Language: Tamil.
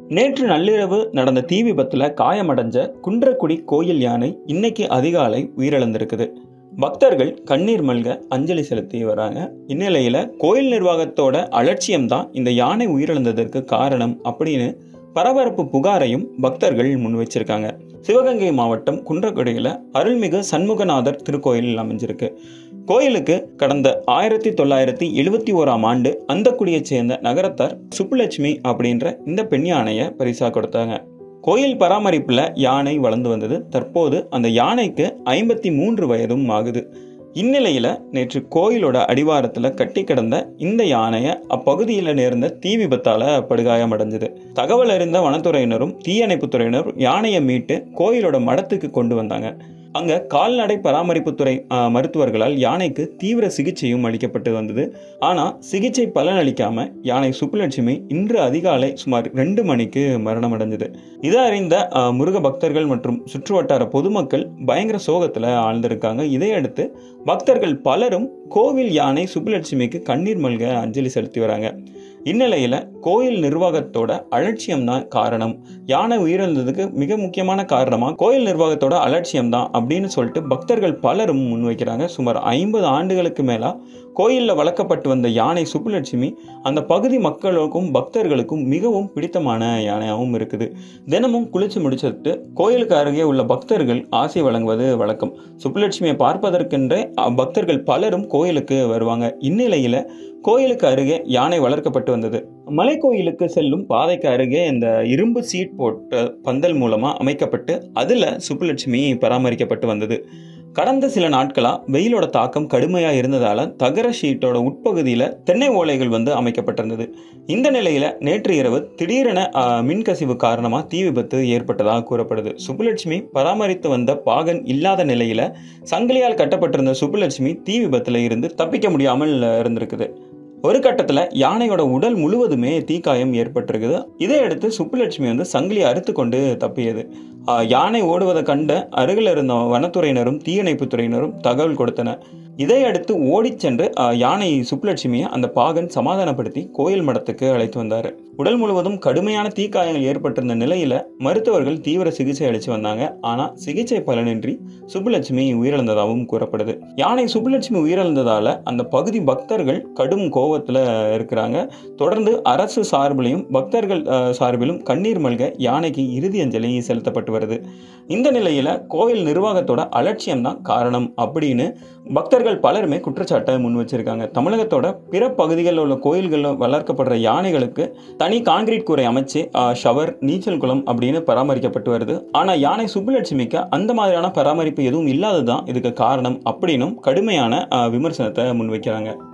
நேற்று நள்ளிரவு நடந்த தீ விபத்துல காயமடைஞ்ச குன்றக்குடி கோயில் யானை இன்னைக்கு அதிகாலை உயிரிழந்திருக்குது பக்தர்கள் கண்ணீர் மல்க அஞ்சலி செலுத்தி வராங்க இந்நிலையில கோயில் நிர்வாகத்தோட அலட்சியம்தான் இந்த யானை உயிரிழந்ததற்கு காரணம் அப்படின்னு பரபரப்பு புகாரையும் பக்தர்கள் முன் வச்சிருக்காங்க சிவகங்கை மாவட்டம் குன்றக்குடியில் அருள்மிகு சண்முகநாதர் திருக்கோயில் அமைஞ்சிருக்கு கோயிலுக்கு கடந்த ஆயிரத்தி தொள்ளாயிரத்தி எழுவத்தி ஓராம் ஆண்டு அந்தக்குடியைச் சேர்ந்த நகரத்தார் சுப்புலட்சுமி அப்படின்ற இந்த பெண் யானையை பரிசா கொடுத்தாங்க கோயில் பராமரிப்பில் யானை வளர்ந்து வந்தது தற்போது அந்த யானைக்கு ஐம்பத்தி மூன்று வயதும் ஆகுது இந்நிலையில நேற்று கோயிலோட அடிவாரத்தில் கட்டி கிடந்த இந்த யானையை அப்பகுதியில் நேர்ந்த தீ விபத்தால படுகாயமடைஞ்சது தகவல் அறிந்த வனத்துறையினரும் தீயணைப்புத் துறையினரும் யானையை மீட்டு கோயிலோட மடத்துக்கு கொண்டு வந்தாங்க அங்க கால்நடை பராமரிப்புத்துறை ஆஹ், மருத்துவர்களால் யானைக்கு தீவிர சிகிச்சையும் அளிக்கப்பட்டு வந்தது ஆனா சிகிச்சை பலனளிக்காம யானை சுப்புலட்சுமி இன்று அதிகாலை சுமார் ரெண்டு மணிக்கு மரணம் அடைஞ்சது இதை அறிந்த ஆஹ், முருக பக்தர்கள் மற்றும் சுற்றுவட்டார பொதுமக்கள் பயங்கர சோகத்துல ஆழ்ந்திருக்காங்க இதையடுத்து பக்தர்கள் பலரும் கோவில் யானை சுப்புலட்சுமிக்கு கண்ணீர் மல்க அஞ்சலி செலுத்தி வராங்க இந்நிலையில கோயில் நிர்வாகத்தோட அலட்சியம் தான் காரணம் யானை உயிரிழந்ததுக்கு மிக முக்கியமான காரணமா கோயில் நிர்வாகத்தோட அலட்சியம் தான் அப்படின்னு சொல்லிட்டு பக்தர்கள் பலரும் முன்வைக்கிறாங்க சுமார் ஐம்பது ஆண்டுகளுக்கு மேலா கோயிலில் வளர்க்கப்பட்டு வந்த யானை சுப்புலட்சுமி அந்த பகுதி மக்களுக்கும் பக்தர்களுக்கும் மிகவும் பிடித்தமான யானையாகவும் இருக்குது தினமும் குளிச்சு முடிச்சிட்டு கோயிலுக்கு அருகே உள்ள பக்தர்கள் ஆசை வழங்குவது வழக்கம் சுப்புலட்சுமியை பார்ப்பதற்கென்றே பக்தர்கள் பலரும் கோயிலுக்கு வருவாங்க இந்நிலையில கோயிலுக்கு அருகே யானை வளர்க்கப்பட்டு வந்தது மலை கோயிலுக்கு செல்லும் பாதைக்கு அருகே இந்த இரும்பு சீட் போட்ட பந்தல் மூலமா அமைக்கப்பட்டு அதுல சுப்புலட்சுமி பராமரிக்கப்பட்டு வந்தது கடந்த சில நாட்களா வெயிலோட தாக்கம் கடுமையா இருந்ததால தகர ஷீட்டோட உட்பகுதியில தென்னை ஓலைகள் வந்து அமைக்கப்பட்டிருந்தது இந்த நிலையில நேற்று இரவு திடீரென ஆ, மின்கசிவு காரணமா தீ விபத்து ஏற்பட்டதாக கூறப்படுது சுப்புலட்சுமி பராமரித்து வந்த பாகன் இல்லாத நிலையில சங்கிலியால் கட்டப்பட்டிருந்த சுப்புலட்சுமி தீ விபத்துல இருந்து தப்பிக்க முடியாமல் இருந்திருக்குது ஒரு கட்டத்தில் யானையோட உடல் முழுவதுமே தீக்காயம் ஏற்பட்டிருக்குது இதையடுத்து சுப்புலட்சுமி வந்து சங்கிலி அறுத்து கொண்டு தப்பியது ஆஹ் யானை ஓடுவதை கண்ட அருகில் இருந்த வனத்துறையினரும் தீயணைப்புத் துறையினரும் தகவல் கொடுத்தனர் இதையடுத்து ஓடிச் சென்று ஆஹ் யானை சுப்புலட்சுமியை அந்த பாகன் சமாதானப்படுத்தி கோயில் மடத்துக்கு அழைத்து வந்தார் உடல் முழுவதும் கடுமையான தீக்காயங்கள் ஏற்பட்டிருந்த நிலையில மருத்துவர்கள் தீவிர சிகிச்சை அளித்து வந்தாங்க ஆனால் சிகிச்சை பலனின்றி சுப்புலட்சுமி உயிரிழந்ததாகவும் கூறப்படுது யானை சுப்புலட்சுமி உயிரிழந்ததால அந்த பகுதி பக்தர்கள் கடும் கோபத்தில் இருக்கிறாங்க தொடர்ந்து அரசு சார்பிலையும் பக்தர்கள் ஆஹ், சார்பிலும் கண்ணீர் மல்க யானைக்கு இறுதி அஞ்சலி செலுத்தப்பட்டு வருது இந்த நிலையில கோவில் நிர்வாகத்தோட அலட்சியம் தான் காரணம் அப்படின்னு பக்தர்கள் பலருமே குற்றச்சாட்டை முன் வச்சிருக்காங்க தமிழகத்தோட பிற பகுதிகளில் உள்ள கோயில்களில் வளர்க்கப்படுற யானைகளுக்கு தனி கான்கிரீட் கூரை அமைச்சு ஆஹ், ஷவர் நீச்சல் குளம் அப்படின்னு பராமரிக்கப்பட்டு வருது ஆனா யானை சுப்புலட்சுமிக்கு அந்த மாதிரியான பராமரிப்பு எதுவும் இல்லாததுதான் இதுக்கு காரணம் அப்படின்னும் கடுமையான ஆஹ், விமர்சனத்தை முன்வைக்கிறாங்க